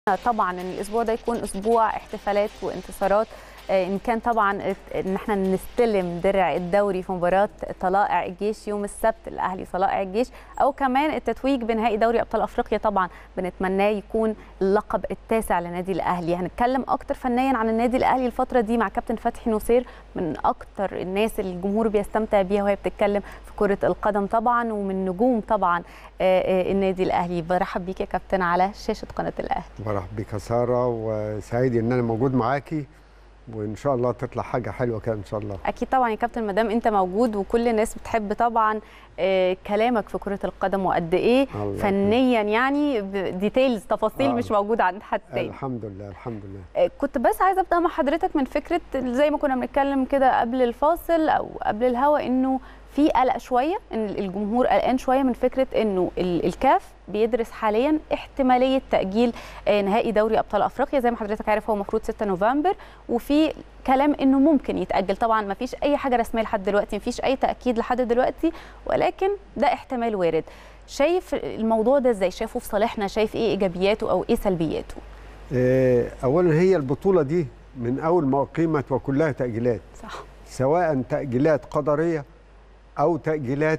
طبعا ان الاسبوع ده يكون اسبوع احتفالات وانتصارات آه، ان كان طبعا ان احنا نستلم درع الدوري في مباراه طلائع الجيش يوم السبت الاهلي طلائع الجيش او كمان التتويج بنهائي دوري ابطال افريقيا طبعا بنتمناه يكون اللقب التاسع لنادي الاهلي هنتكلم اكتر فنيا عن النادي الاهلي الفتره دي مع كابتن فتحي نصير من اكتر الناس اللي الجمهور بيستمتع بيها وهي بتتكلم في كره القدم طبعا ومن نجوم طبعا آه، آه، النادي الاهلي برحب بيك يا كابتن على شاشه قناه الاهلي برحب بيك يا ساره وسعيد ان انا موجود معاكي وان شاء الله تطلع حاجه حلوه كده ان شاء الله اكيد طبعا يا كابتن مدام انت موجود وكل الناس بتحب طبعا آه، كلامك في كره القدم وقد ايه الله فنيا يعني ديتيلز تفاصيل آه. مش موجوده عند حد تاني الحمد لله الحمد لله آه، كنت بس عايزه ابدا مع حضرتك من فكره زي ما كنا بنتكلم كده قبل الفاصل او قبل الهوا انه في قلق شويه ان الجمهور قلقان شويه من فكره انه ال- الكاف بيدرس حاليا احتماليه تاجيل آه، نهائي دوري ابطال افريقيا زي ما حضرتك عارف هو المفروض 6 نوفمبر وفي كلام انه ممكن يتاجل طبعا ما فيش اي حاجه رسميه لحد دلوقتي ما فيش اي تاكيد لحد دلوقتي ولكن ده احتمال وارد شايف الموضوع ده ازاي شايفه في صالحنا شايف ايه ايجابياته او ايه سلبياته آه، اولا هي البطوله دي من اول ما اقيمت وكلها تاجيلات صح سواء تاجيلات قدريه او تاجيلات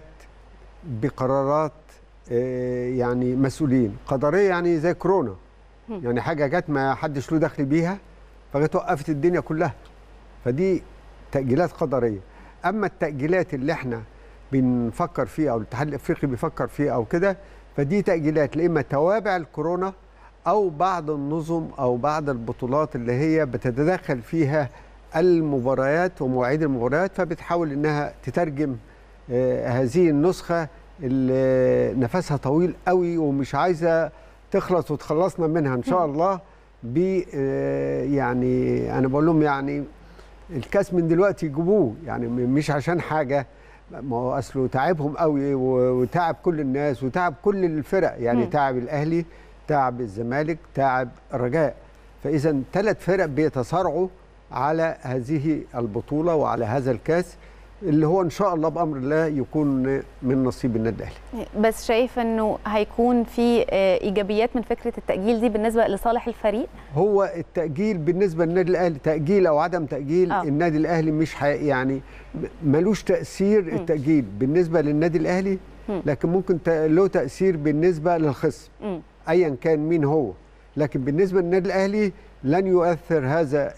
بقرارات آه، يعني مسؤولين قدريه يعني زي كورونا هم. يعني حاجه جت ما حدش له دخل بيها فجت وقفت الدنيا كلها فدي تاجيلات قدريه اما التاجيلات اللي احنا بنفكر فيها او الاتحاد الافريقي بيفكر فيها او كده فدي تاجيلات لا اما توابع الكورونا او بعض النظم او بعض البطولات اللي هي بتتدخل فيها المباريات ومواعيد المباريات فبتحاول انها تترجم آه، هذه النسخه اللي نفسها طويل قوي ومش عايزه تخلص وتخلصنا منها ان شاء الله ب آه، يعني انا بقول لهم يعني الكاس من دلوقتي يجيبوه يعني م- مش عشان حاجه ما هو اصله تعبهم قوي و- وتعب كل الناس وتعب كل الفرق يعني مم. تعب الاهلي تعب الزمالك تعب الرجاء فاذا ثلاث فرق بيتصارعوا على هذه البطوله وعلى هذا الكاس اللي هو ان شاء الله بامر الله يكون من نصيب النادي الاهلي بس شايف انه هيكون في آه، ايجابيات من فكره التاجيل دي بالنسبه لصالح الفريق هو التأجيل بالنسبة للنادي الأهلي تأجيل أو عدم تأجيل آه. أوه. النادي الأهلي مش حي يعني ملوش تأثير التأجيل بالنسبة للنادي الأهلي مم. لكن ممكن ت- له تأثير بالنسبة للخصم مم. أيا كان مين هو لكن بالنسبة للنادي الأهلي لن يؤثر هذا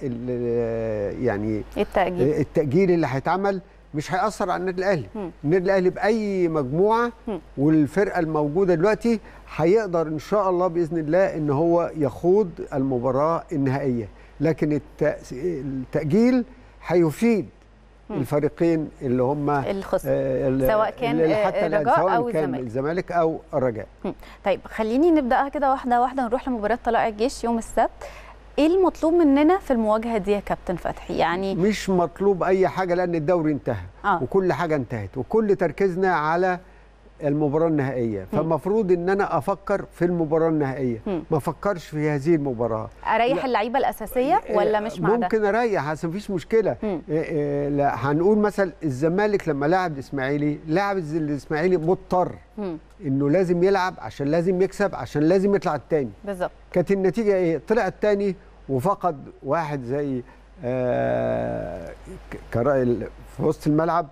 ال- يعني التاجيل التأجيل اللي هيتعمل مش هيأثر على النادي الأهلي مم. النادي الأهلي بأي مجموعة مم. والفرقة الموجودة دلوقتي هيقدر إن شاء الله بإذن الله إن هو يخوض المباراة النهائية لكن التأس- التأجيل هيفيد مم. الفريقين اللي هم الخصم آه، ال- سواء كان، اللي آه، حتى الرجاء سواء أو كان الزمالك. الزمالك أو الرجاء طيب خليني نبداها كده واحده واحده نروح لمباراه طلائع الجيش يوم السبت ايه المطلوب مننا في المواجهه دي يا كابتن فتحي يعني مش مطلوب أي حاجة لأن الدوري انتهى اه وكل حاجه انتهت وكل تركيزنا على المباراه النهائيه فالمفروض ان انا افكر في المباراه النهائيه مم. ما افكرش في هذه المباراه اريح لا. اللعيبه الاساسيه ولا مش مع ده ممكن اريح بس مفيش مشكله مم. إيه إيه لا هنقول مثلا الزمالك لما لعب الاسماعيلي لعب الز- الاسماعيلي مضطر مم. انه لازم يلعب عشان لازم يكسب عشان لازم يطلع التاني بالظبط كانت النتيجه ايه طلع التاني وفقد واحد زي آه ك- كرا- في وسط الملعب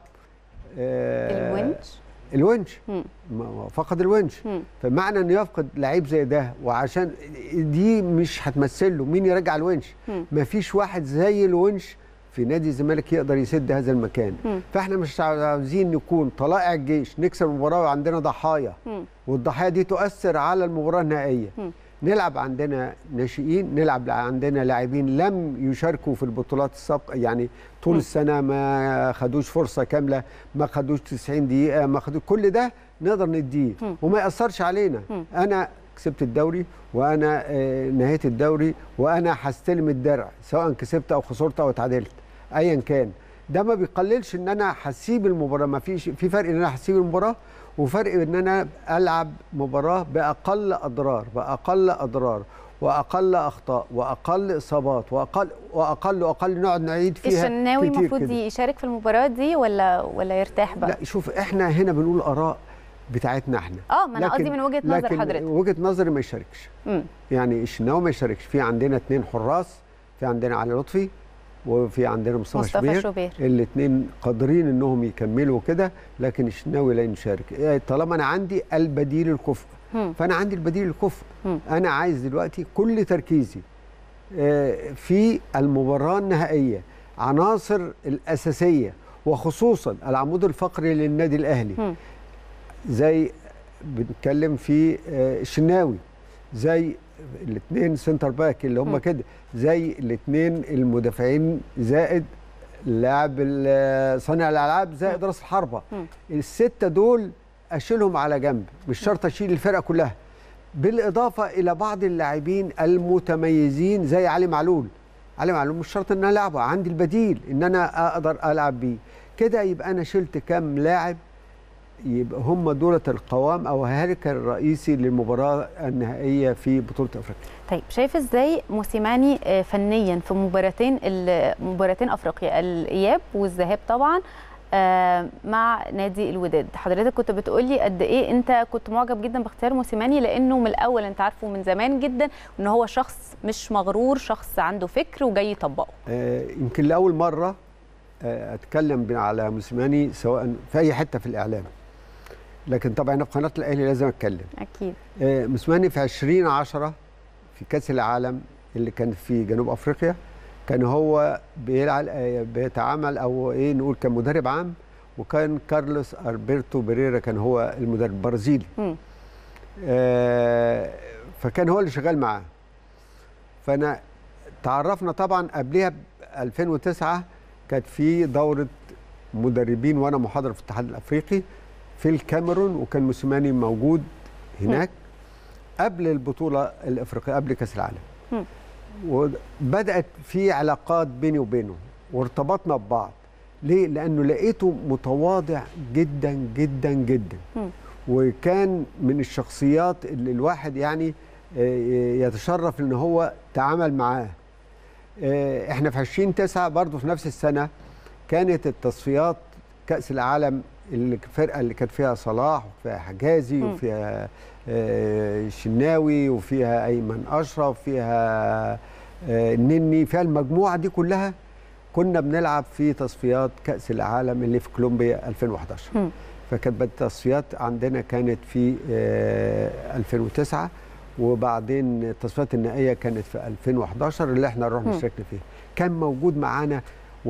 آه الونش الونش مم. ما- فقد الونش مم. فمعنى انه يفقد لعيب زي ده وعشان دي مش هتمثل له مين يرجع الونش مم. مفيش واحد زي الونش في نادي الزمالك يقدر يسد هذا المكان مم. فاحنا مش عاوزين نكون طلائع الجيش نكسب المباراه وعندنا ضحايا مم. والضحايا دي تؤثر على المباراه النهائيه مم. نلعب عندنا ناشئين نلعب عندنا لاعبين لم يشاركوا في البطولات السابقه يعني طول مم. السنه ما خدوش فرصه كامله ما خدوش 90 دقيقه ما خدوش كل ده نقدر نديه مم. وما ياثرش علينا مم. انا كسبت الدوري وانا آه، نهيت الدوري وانا هستلم الدرع سواء كسبت او خسرت او اتعادلت ايا كان ده ما بيقللش ان انا هسيب المباراه ما فيش في فرق ان انا هسيب المباراه وفرق ان انا العب مباراه باقل اضرار باقل اضرار واقل اخطاء واقل اصابات واقل واقل واقل نقعد نعيد فيها الشناوي كتير المفروض كده. يشارك في المباراه دي ولا ولا يرتاح بقى لا شوف احنا هنا بنقول اراء بتاعتنا احنا اه ما انا لكن- قصدي من وجهه نظر لكن حضرتك وجهه نظري ما يشاركش مم. يعني الشناوي ما يشاركش في عندنا اثنين حراس في عندنا علي لطفي وفي عندنا مصطفى, مصطفى شوبير شوبير الاثنين قادرين انهم يكملوا كده لكن الشناوي لا يشارك إيه، طالما انا عندي البديل الكفء مم. فانا عندي البديل الكفء مم. انا عايز دلوقتي كل تركيزي آه، في المباراه النهائيه عناصر الاساسيه وخصوصا العمود الفقري للنادي الاهلي مم. زي بنتكلم في آه، الشناوي زي الاثنين سنتر باك اللي هم مم. كده زي الاثنين المدافعين زائد لاعب ال- صانع الالعاب زائد راس الحربه مم. السته دول اشيلهم على جنب مش شرط اشيل الفرقه كلها بالاضافه الى بعض اللاعبين المتميزين زي علي معلول علي معلول مش شرط ان انا العبه عندي البديل ان انا اقدر العب بيه كده يبقى انا شلت كام لاعب يبقى هم دولة القوام او الهيكل الرئيسي للمباراه النهائيه في بطوله افريقيا طيب شايف ازاي موسيماني آه، فنيا في مباراتين ال- مباراتين افريقيا الاياب والذهاب طبعا آه، مع نادي الوداد حضرتك كنت بتقولي قد ايه انت كنت معجب جدا باختيار موسيماني لانه من الاول انت عارفه من زمان جدا ان هو شخص مش مغرور شخص عنده فكر وجاي يطبقه آه، يمكن لاول مره آه، اتكلم ب- على موسيماني سواء في اي حته في الاعلام لكن طبعا أنا في قناه الاهلي لازم اتكلم اكيد آه، موسيماني في 2010 في كاس العالم اللي كان في جنوب افريقيا كان هو بيلعب آه، بيتعامل او ايه نقول كان مدرب عام وكان كارلوس البرتو بريرا كان هو المدرب البرازيلي مم. آه، فكان هو اللي شغال معاه فانا تعرفنا طبعا قبلها ب 2009 كانت في دوره مدربين وانا محاضر في الاتحاد الافريقي في الكاميرون وكان موسيماني موجود هناك قبل البطوله الافريقيه قبل كاس العالم مم. وبدات في علاقات بيني وبينه وارتبطنا ببعض ليه لانه لقيته متواضع جدا جدا جدا مم. وكان من الشخصيات اللي الواحد يعني آه، يتشرف ان هو تعامل معاه آه، احنا في 2009 برضه في نفس السنه كانت التصفيات كاس العالم اللي الفرقه اللي كانت فيها صلاح وفيها حجازي مم. وفيها آه، شناوي وفيها ايمن اشرف وفيها آه، النني فيها المجموعه دي كلها كنا بنلعب في تصفيات كاس العالم اللي في كولومبيا 2011 مم. فكانت التصفيات عندنا كانت في آه، 2009 وبعدين التصفيات النهائيه كانت في 2011 اللي احنا رحنا مم. شاركنا فيها كان موجود معانا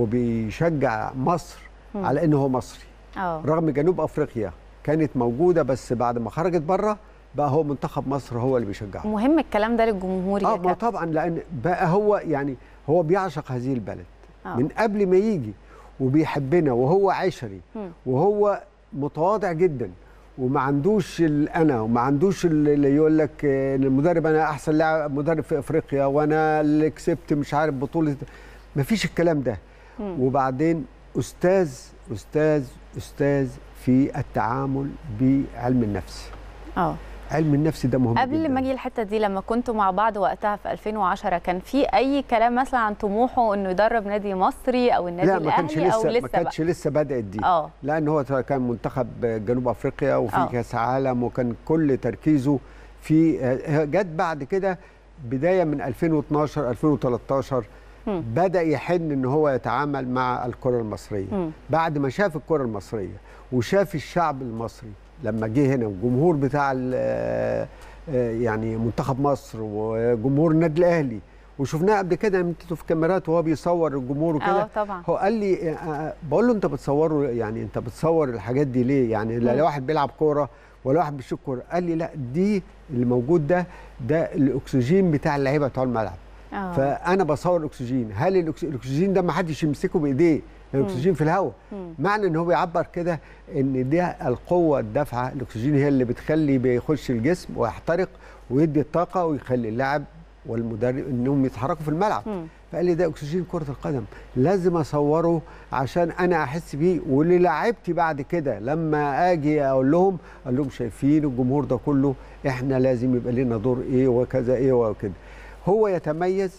وبيشجع مصر مم. على انه هو مصري اه رغم جنوب افريقيا كانت موجوده بس بعد ما خرجت بره بقى هو منتخب مصر هو اللي بيشجعه مهم الكلام ده للجمهور يا اه ما كابتن طبعا لان بقى هو يعني هو بيعشق هذه البلد آه. من قبل ما يجي وبيحبنا وهو عشري مم. وهو متواضع جدا وما عندوش الانا وما عندوش اللي يقول لك آه، ان المدرب انا احسن لاعب مدرب في افريقيا وانا اللي كسبت مش عارف بطوله ما فيش الكلام ده مم. وبعدين استاذ استاذ استاذ في التعامل بعلم النفس اه علم النفس ده مهم قبل جدا. ما اجي الحته دي لما كنتوا مع بعض وقتها في 2010 كان في اي كلام مثلا عن طموحه انه يدرب نادي مصري او النادي لا ما كانش الاهلي او لسه ما لسه كانتش بقى لسه بدات دي اه لان هو كان منتخب جنوب افريقيا وفي آه. كاس عالم وكان كل تركيزه في جت بعد كده بدايه من 2012 2013 مم. بدا يحن ان هو يتعامل مع الكره المصريه مم. بعد ما شاف الكره المصريه وشاف الشعب المصري لما جه هنا والجمهور بتاع ال- آه، آه، يعني منتخب مصر وجمهور النادي الاهلي وشفناه قبل كده انتوا في كاميرات وهو بيصور الجمهور وكده اه طبعا هو قال لي آه، آه، بقول له انت بتصوره يعني انت بتصور الحاجات دي ليه يعني لا مم. لا واحد بيلعب كوره ولا واحد بيشوط كوره قال لي لا دي اللي موجود ده ده الاكسجين بتاع اللعيبه بتوع الملعب اه فانا بصور الاكسجين هل الأكس- الاكسجين ده ما حدش يمسكه بايديه الاكسجين في الهواء مم. معنى ان هو بيعبر كده ان ده القوه الدافعه الاكسجين هي اللي بتخلي بيخش الجسم ويحترق ويدي الطاقه ويخلي اللاعب والمدرب انهم يتحركوا في الملعب مم. فقال لي ده اكسجين كره القدم لازم اصوره عشان انا احس بيه وللاعيبتي بعد كده لما اجي اقول لهم اقول لهم شايفين الجمهور ده كله احنا لازم يبقى لنا دور ايه وكذا ايه وكده هو يتميز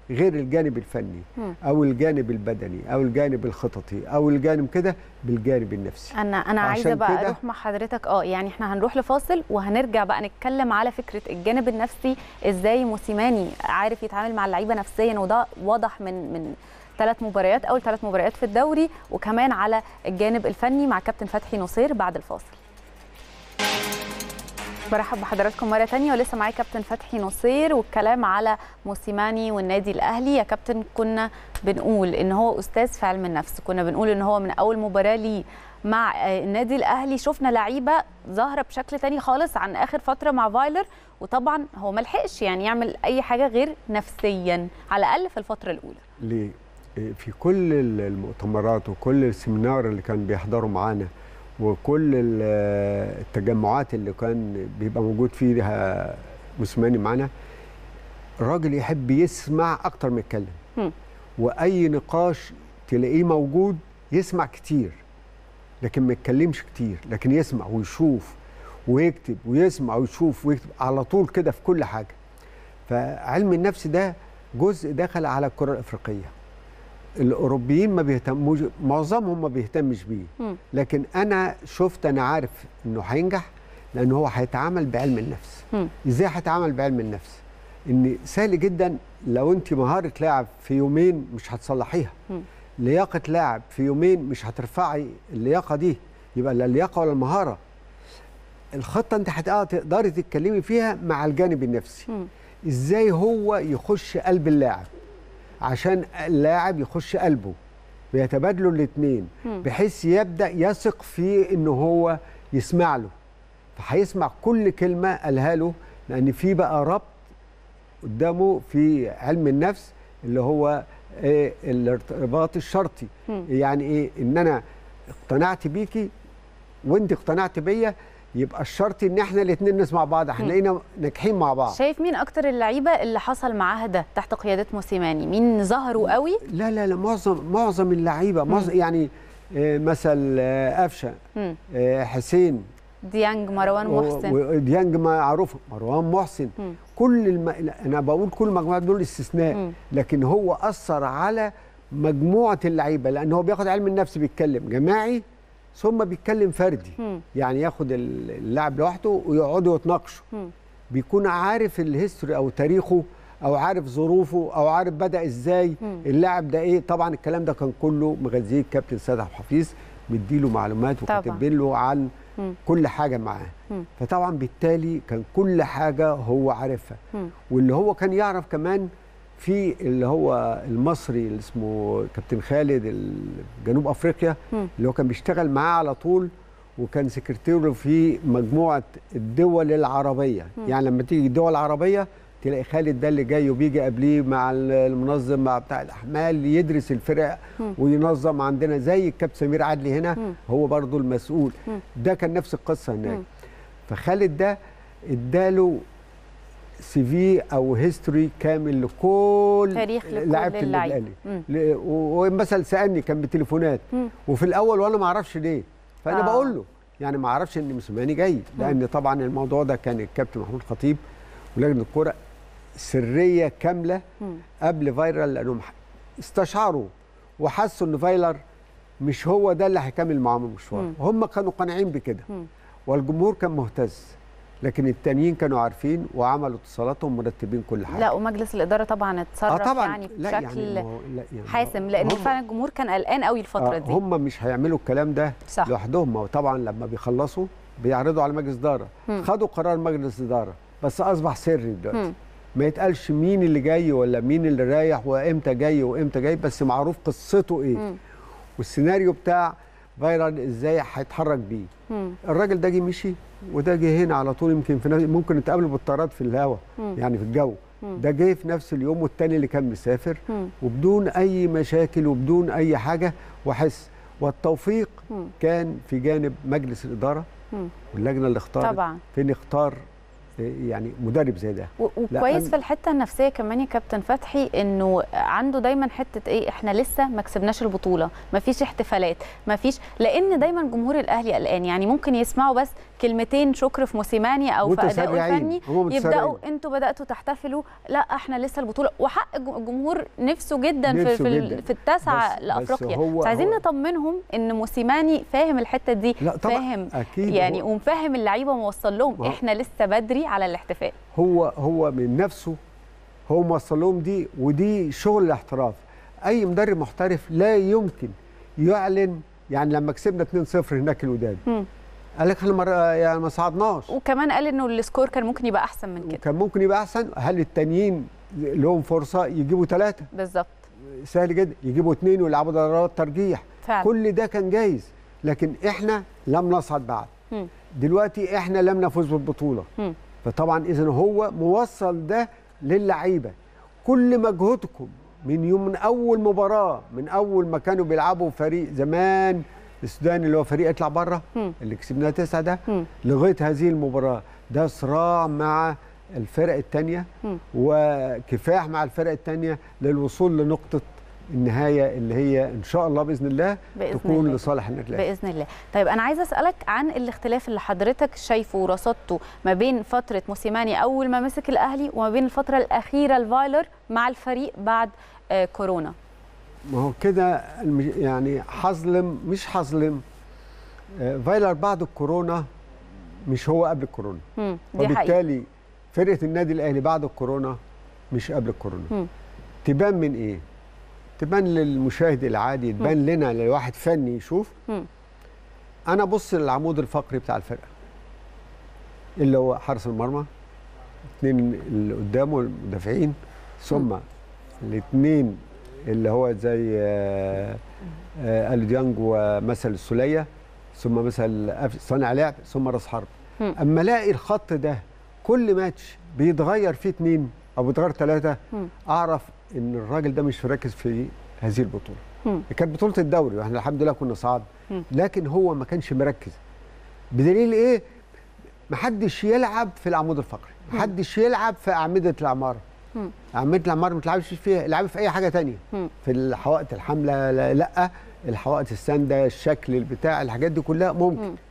غير الجانب الفني مم. او الجانب البدني او الجانب الخططي او الجانب كده بالجانب النفسي انا انا عايزه عشان بقى كده- اروح مع حضرتك اه يعني احنا هنروح لفاصل وهنرجع بقى نتكلم على فكره الجانب النفسي ازاي موسيماني عارف يتعامل مع اللعيبه نفسيا وده واضح من من ثلاث مباريات اول ثلاث مباريات في الدوري وكمان على الجانب الفني مع كابتن فتحي نصير بعد الفاصل برحب بحضراتكم مرة تانية ولسه معايا كابتن فتحي نصير والكلام على موسيماني والنادي الأهلي يا كابتن كنا بنقول إن هو أستاذ في علم النفس كنا بنقول إن هو من أول مباراة ليه مع آه، النادي الأهلي شفنا لعيبة ظاهرة بشكل تاني خالص عن آخر فترة مع فايلر وطبعا هو ملحقش يعني يعمل أي حاجة غير نفسيا على الأقل في الفترة الأولى ليه؟ إيه، في كل ال- المؤتمرات وكل السيمينار اللي كان بيحضروا معانا وكل ال- التجمعات اللي كان بيبقى موجود فيها موسيماني معانا الراجل يحب يسمع اكتر ما يتكلم هم. واي نقاش تلاقيه موجود يسمع كتير لكن ما يتكلمش كتير لكن يسمع ويشوف ويكتب ويسمع ويشوف ويكتب على طول كده في كل حاجه فعلم النفس ده جزء دخل على الكره الافريقيه الاوروبيين ما بيهتموش معظمهم ما بيهتمش بيه مم. لكن انا شفت انا عارف انه هينجح لان هو هيتعامل بعلم النفس مم. ازاي هيتعامل بعلم النفس ان سهل جدا لو انت مهاره لاعب في يومين مش هتصلحيها مم. لياقه لاعب في يومين مش هترفعي اللياقه دي يبقى لا اللياقه ولا المهاره الخطه انت هتقدري تقدري تتكلمي فيها مع الجانب النفسي مم. ازاي هو يخش قلب اللاعب عشان اللاعب يخش قلبه بيتبادلوا الاثنين مم. بحيث يبدا يثق في ان هو يسمع له فهيسمع كل كلمه قالها له لان في بقى ربط قدامه في علم النفس اللي هو آه، الارتباط الشرطي مم. يعني ايه ان انا اقتنعت بيكي وانت اقتنعت بيا يبقى الشرط ان احنا الاثنين نسمع بعض هنلاقينا ناجحين مع بعض شايف مين أكتر اللعيبة اللي حصل معاها ده تحت قيادة موسيماني مين ظهروا قوي لا لا لا معظم معظم اللعيبه معظم يعني آه، مثل آه، قفشه مم. آه، حسين ديانج مروان محسن و- وديانج معروف مروان محسن مم. كل الم... لا، انا بقول كل المجموعات دول استثناء مم. لكن هو اثر على مجموعه اللعيبه لان هو بياخد علم النفس بيتكلم جماعي ثم بيتكلم فردي مم. يعني ياخد ال- اللاعب لوحده ويقعدوا يتناقشوا مم. بيكون عارف الهيستوري او تاريخه او عارف ظروفه او عارف بدا ازاي مم. اللاعب ده ايه طبعا الكلام ده كان كله مغذيه الكابتن سيد عبد الحفيظ مديله معلومات طبعاً. وكاتب له عن مم. كل حاجه معاه مم. فطبعا بالتالي كان كل حاجه هو عارفها مم. واللي هو كان يعرف كمان في اللي هو المصري اللي اسمه كابتن خالد ال- جنوب افريقيا مم. اللي هو كان بيشتغل معاه على طول وكان سكرتيره في مجموعه الدول العربيه مم. يعني لما تيجي الدول العربيه تلاقي خالد ده اللي جاي وبيجي قبليه مع المنظم مع بتاع الاحمال يدرس الفرق مم. وينظم عندنا زي الكابتن سمير عدلي هنا مم. هو برضو المسؤول مم. ده كان نفس القصه هناك مم. فخالد ده اداله سي في او هيستوري كامل لكل تاريخ لكل لعيبه النادي اللعيبة. الاهلي مم. ل- و- ومثلا سالني كان بتليفونات مم. وفي الاول وانا ما اعرفش ليه فانا آه. آه. بقول له يعني ما اعرفش ان موسيماني جاي لان طبعا الموضوع ده كان الكابتن محمود خطيب ولجنه الكوره سريه كامله مم. قبل فايرال لانهم ح- استشعروا وحسوا ان فايلر مش هو ده اللي هيكمل معاهم المشوار مم. هم كانوا قانعين بكده مم. والجمهور كان مهتز لكن التانيين كانوا عارفين وعملوا اتصالاتهم مرتبين كل حاجه لا ومجلس الإدارة طبعا اتصرف يعني لا بشكل يعني ما هو- لا يعني حاسم لأن هم- فعلا الجمهور كان قلقان قوي الفترة آه دي هم مش هيعملوا الكلام ده صح. لوحدهم ما هو طبعا لما بيخلصوا بيعرضوا على مجلس اداره مم. خدوا قرار مجلس اداره بس اصبح سري دلوقتي مم. ما يتقالش مين اللي جاي ولا مين اللي رايح وامتى جاي وامتى جاي بس معروف قصته ايه مم. والسيناريو بتاع فايرال ازاي هيتحرك بيه مم. الراجل ده جه مشي وده جه هنا على طول يمكن في نفس ممكن نتقابلوا بالطيارات في الهواء مم. يعني في الجو مم. ده جه في نفس اليوم والتاني اللي كان مسافر مم. وبدون اي مشاكل وبدون اي حاجه وحس والتوفيق مم. كان في جانب مجلس الاداره مم. واللجنه اللي اختارت طبعا فين اختار يعني مدرب زي ده و- وكويس أنا- في الحته النفسيه كمان يا كابتن فتحي انه عنده دايما حته ايه احنا لسه ما كسبناش البطوله ما فيش احتفالات ما فيش لان دايما جمهور الاهلي قلقان يعني ممكن يسمعوا بس كلمتين شكر في موسيماني او في ادائه متسرعين. الفني هم متسرعين. يبداوا انتوا بداتوا تحتفلوا لا احنا لسه البطوله وحق الج- الجمهور نفسه جدا في نفسه في, ال- جداً. في التاسعه بس- لافريقيا بس هو- بس عايزين هو- نطمنهم ان موسيماني فاهم الحته دي لا طبعا فاهم اكيد يعني هو- ومفهم اللعيبه موصل لهم ما هو- احنا لسه بدري على الاحتفال هو هو من نفسه هو موصل لهم دي ودي شغل الاحتراف اي مدرب محترف لا يمكن يعلن يعني لما كسبنا 2-0 هناك الوداد مم. قال لك احنا مرة يعني ما صعدناش وكمان قال انه السكور كان ممكن يبقى احسن من كده كان ممكن يبقى احسن هل التانيين لهم فرصه يجيبوا ثلاثه بالظبط سهل جدا يجيبوا اثنين ويلعبوا ضربات ترجيح فعلا كل ده كان جايز لكن احنا لم نصعد بعد مم. دلوقتي احنا لم نفوز بالبطوله مم. فطبعا اذا هو موصل ده للعيبه كل مجهودكم من يوم من اول مباراه من اول ما كانوا بيلعبوا فريق زمان السودان اللي هو فريق يطلع بره مم. اللي كسبناه تسعه ده مم. لغايه هذه المباراه ده صراع مع الفرق الثانيه مم. وكفاح مع الفرق الثانيه للوصول لنقطه النهايه اللي هي ان شاء الله باذن الله بإذن تكون الله. لصالح النادي الاهلي باذن الله طيب انا عايزه اسالك عن الاختلاف اللي حضرتك شايفه ورصدته ما بين فتره موسيماني اول ما مسك الاهلي وما بين الفتره الاخيره الفايلر مع الفريق بعد آه كورونا ما هو كده الم- يعني حظلم مش حظلم آه، فايلر بعد الكورونا مش هو قبل الكورونا مم. دي حقيقه وبالتالي فرقه النادي الاهلي بعد الكورونا مش قبل الكورونا مم. تبان من ايه تبان للمشاهد العادي تبان لنا لواحد فني يشوف مم. انا بص للعمود الفقري بتاع الفرقه اللي هو حارس المرمى اثنين اللي قدامه المدافعين ثم الاثنين اللي هو زي آه، آه، اليو ديانج ومثل السوليه ثم مثل أف- صانع لعب ثم راس حرب مم. اما الاقي الخط ده كل ماتش بيتغير فيه اثنين او بيتغير ثلاثه مم. اعرف ان الراجل ده مش مركز في هذه البطوله مم. كانت بطوله الدوري واحنا الحمد لله كنا صعد مم. لكن هو ما كانش مركز بدليل ايه محدش يلعب في العمود الفقري محدش يلعب في اعمده العماره مم. اعمده العماره ما تلعبش فيها العب في اي حاجه تانية مم. في الحوائط الحامله لا, لا الحوائط السانده الشكل البتاع الحاجات دي كلها ممكن مم.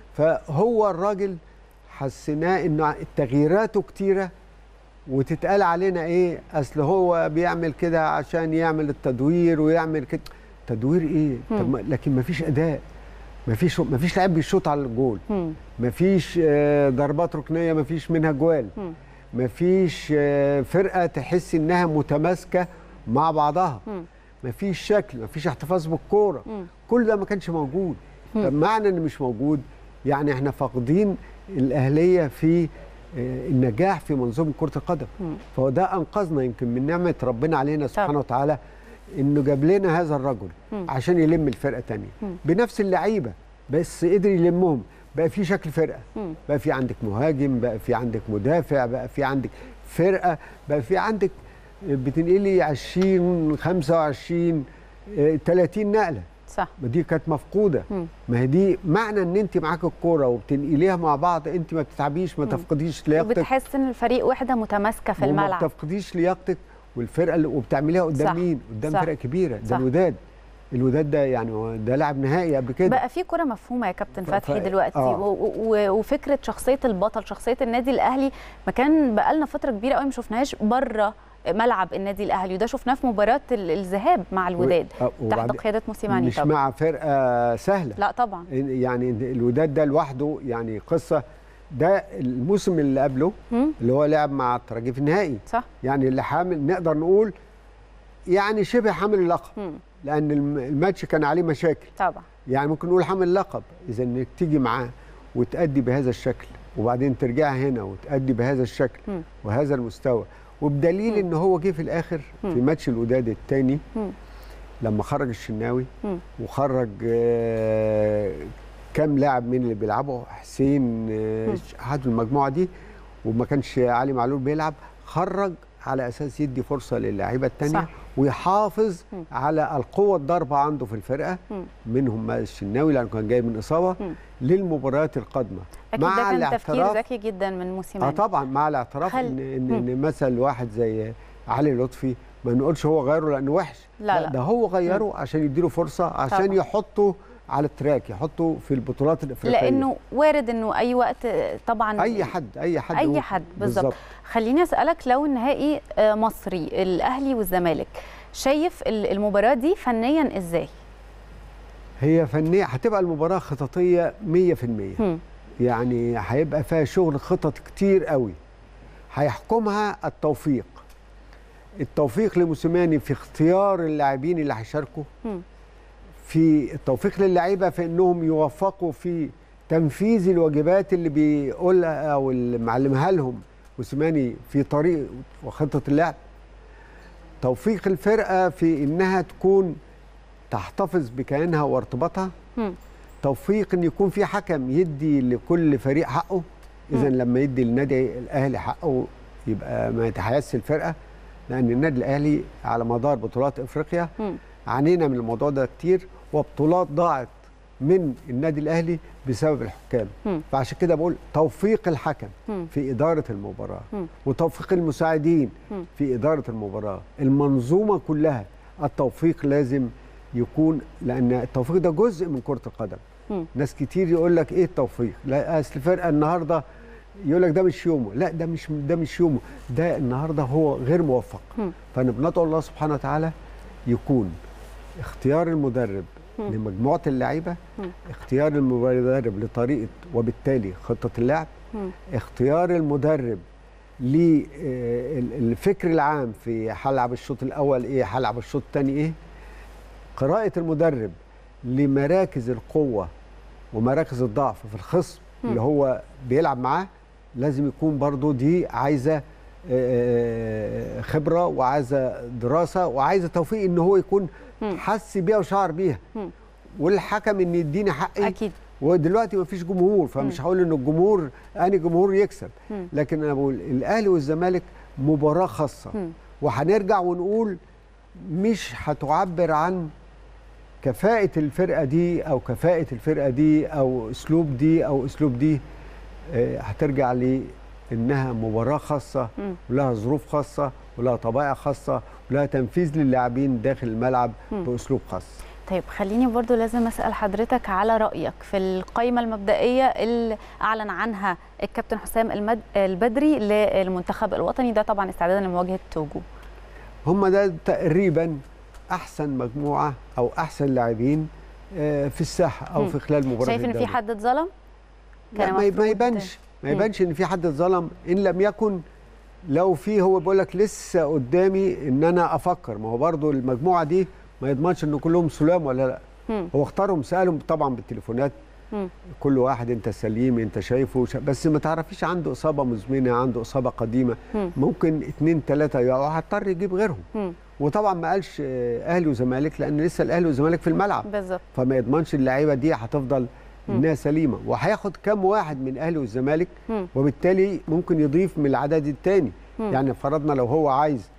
فهو الراجل حسيناه انه تغييراته كتيره وتتقال علينا ايه اصل هو بيعمل كده عشان يعمل التدوير ويعمل كده تدوير ايه طب ما- لكن ما فيش اداء ما فيش ما فيش لاعب بيشوط على الجول مم. ما فيش آه، ضربات ركنيه ما فيش منها جوال مم. ما فيش آه، فرقه تحس انها متماسكه مع بعضها مم. ما فيش شكل ما فيش احتفاظ بالكوره مم. كل ده ما كانش موجود طب معنى ان مش موجود يعني احنا فاقدين الاهليه في آه، النجاح في منظومه كره القدم مم. فهو ده انقذنا يمكن من نعمه ربنا علينا سبحانه طبعا. وتعالى انه جاب لنا هذا الرجل مم. عشان يلم الفرقه تانية مم. بنفس اللعيبه بس قدر يلمهم بقى في شكل فرقه مم. بقى في عندك مهاجم بقى في عندك مدافع بقى في عندك فرقه بقى في عندك بتنقلي 20 25 آه، 30 نقله صح ما دي كانت مفقوده مم. ما هي دي معنى ان انت معاك الكوره وبتنقليها مع بعض انت ما بتتعبيش ما تفقديش لياقتك وبتحس ان الفريق وحده متماسكه في وما الملعب بتفقديش لياقتك والفرقه اللي وبتعمليها قدام صح. مين؟ قدام صح. فرقه كبيره صح. ده الوداد الوداد ده يعني هو ده لاعب نهائي قبل كده بقى في كرة مفهومة يا كابتن ف- فتحي ف- دلوقتي آه. و- و- وفكرة شخصية البطل شخصية النادي الأهلي ما كان بقالنا فترة كبيرة قوي ما شفناهاش بره ملعب النادي الأهلي وده شفناه في مباراة ال- الذهاب مع الوداد آه، تحت وبعد- قيادة موسيماني مش طبعا مع فرقه سهله لا طبعا يعني الوداد ده لوحده يعني قصه ده الموسم اللي قبله مم. اللي هو لعب مع الترجي في النهائي صح يعني اللي حامل نقدر نقول يعني شبه حامل اللقب مم. لان الم- الماتش كان عليه مشاكل طبعا يعني ممكن نقول حامل لقب اذا انك تيجي معاه وتأدي بهذا الشكل وبعدين ترجع هنا وتأدي بهذا الشكل مم. وهذا المستوى وبدليل ان هو جه في الاخر في مم. ماتش الوداد الثاني مم. لما خرج الشناوي مم. وخرج آه، كام لاعب من اللي بيلعبوا حسين آه، مم. احد المجموعه دي وما كانش علي معلول بيلعب خرج على اساس يدي فرصه للاعيبه الثانيه صح. ويحافظ مم. على القوه الضاربه عنده في الفرقه مم. منهم ما الشناوي لانه كان جاي من اصابه مم. للمباريات القادمه اكيد ده مع كان تفكير الاعتراف- ذكي جدا من اه موسيماني طبعا مع الاعتراف خل- ان ان, مم. إن مثل واحد زي علي لطفي ما نقولش هو غيره لانه وحش لا، لا. ده هو غيره عشان يديله فرصه عشان طبعا. يحطه على التراك يحطه في البطولات الافريقيه لانه وارد انه اي وقت طبعا اي حد اي حد اي هو- حد بالظبط خليني اسالك لو النهائي آه، مصري الاهلي والزمالك شايف ال- المباراه دي فنيا ازاي هي فنيه هتبقى المباراه خططيه 100% هم. يعني هيبقى فيها شغل خطط كتير قوي هيحكمها التوفيق التوفيق لموسيماني في اختيار اللاعبين اللي هيشاركوا هم. في التوفيق للعيبه في انهم يوفقوا في تنفيذ الواجبات اللي بيقولها او اللي معلمها لهم موسيماني في طريق وخطه اللعب توفيق الفرقه في انها تكون تحتفظ بكيانها وارتباطها هم. توفيق ان يكون في حكم يدي لكل فريق حقه اذا مم. لما يدي النادي الاهلي حقه يبقى ما يتحيزش الفرقه لان النادي الاهلي على مدار بطولات افريقيا هم. عانينا من الموضوع ده كتير وبطولات ضاعت من النادي الاهلي بسبب الحكام هم. فعشان كده بقول توفيق الحكم هم. في اداره المباراه هم. وتوفيق المساعدين هم. في اداره المباراه المنظومه كلها التوفيق لازم يكون لان التوفيق ده جزء من كره القدم هم. ناس كتير يقول لك ايه التوفيق لا اصل الفرقه النهارده يقول لك ده مش يومه لا ده مش ده مش يومه ده النهارده هو غير موفق هم. فانا بندعو الله سبحانه وتعالى يكون اختيار المدرب هم. لمجموعه اللعيبه هم. اختيار المدرب لطريقه وبالتالي خطه اللعب هم. اختيار المدرب للفكر العام في هلعب الشوط الاول ايه هلعب الشوط الثاني ايه قراءه المدرب لمراكز القوه ومراكز الضعف في الخصم مم. اللي هو بيلعب معاه لازم يكون برضو دي عايزه آه، خبره وعايزه دراسه وعايزه توفيق ان هو يكون مم. حس بيها وشعر بيها مم. والحكم ان يديني حقي اكيد ودلوقتي مفيش جمهور فمش هقول ان الجمهور اني جمهور يكسب مم. لكن انا بقول الاهلي والزمالك مباراه خاصه مم. وهنرجع ونقول مش هتعبر عن كفاءة الفرقة دي أو كفاءة الفرقة دي أو أسلوب دي أو أسلوب دي آه، هترجع لإنها مباراة خاصة مم. ولها ظروف خاصة ولها طبائع خاصة ولها تنفيذ للاعبين داخل الملعب مم. بأسلوب خاص طيب خليني برضو لازم اسال حضرتك على رايك في القائمه المبدئيه اللي اعلن عنها الكابتن حسام المد... البدري للمنتخب الوطني ده طبعا استعدادا لمواجهه توجو هم ده تقريبا أحسن مجموعة أو أحسن لاعبين آه، في الساحة أو مم. في خلال مباراة شايف ان في الدوري. حد اتظلم لا ما ما المفروض- يبانش ما مم. يبانش ان في حد اتظلم ان لم يكن لو في هو بيقول لك لسه قدامي ان انا افكر ما هو برضو المجموعه دي ما يضمنش ان كلهم سلام ولا لا مم. هو اختارهم سالهم طبعا بالتليفونات مم. كل واحد انت سليم انت شايفه ش- بس ما تعرفيش عنده اصابه مزمنه عنده اصابه قديمه مم. ممكن اتنين تلاته يقعوا هضطر يجيب غيرهم مم. وطبعا ما قالش آه، اهلي وزمالك لان لسه الاهلي والزمالك في الملعب بالظبط فما يضمنش اللعيبه دي هتفضل مم. انها سليمه وهياخد كام واحد من اهلي والزمالك مم. وبالتالي ممكن يضيف من العدد الثاني مم. يعني فرضنا لو هو عايز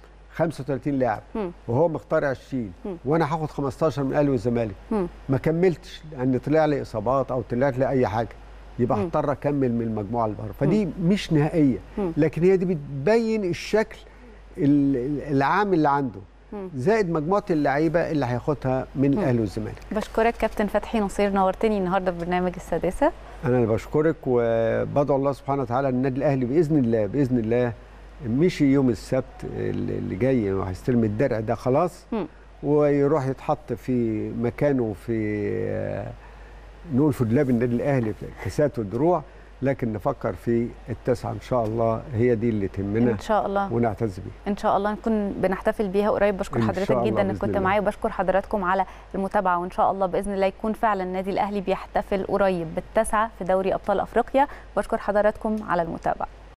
35 لاعب مم. وهو مختار 20 مم. وانا هاخد 15 من الاهلي والزمالك مم. ما كملتش لان طلع لي اصابات او طلعت لي اي حاجه يبقى مم. هضطر اكمل من المجموعه اللي بره فدي مش نهائيه مم. لكن هي دي بتبين الشكل ال- ال- العام اللي عنده مم. زائد مجموعه اللعيبه اللي هياخدها من مم. الاهلي والزمالك بشكرك كابتن فتحي نصير نورتني النهارده في برنامج السادسه انا اللي بشكرك وبدعو الله سبحانه وتعالى النادي الاهلي باذن الله باذن الله مشي يوم السبت اللي اللي جاي وهيستلم الدرع ده خلاص مم. ويروح يتحط في مكانه في آه، نقول في دولاب النادي الاهلي في الكاسات والدروع لكن نفكر في التسعه ان شاء الله هي دي اللي تهمنا ان شاء الله ونعتز بيها ان شاء الله نكون بنحتفل بيها قريب بشكر إن حضرتك شاء الله جدا انك بإذن كنت الله. معايا وبشكر حضراتكم على المتابعه وان شاء الله باذن الله يكون فعلا النادي الاهلي بيحتفل قريب بالتسعه في دوري ابطال افريقيا بشكر حضراتكم على المتابعه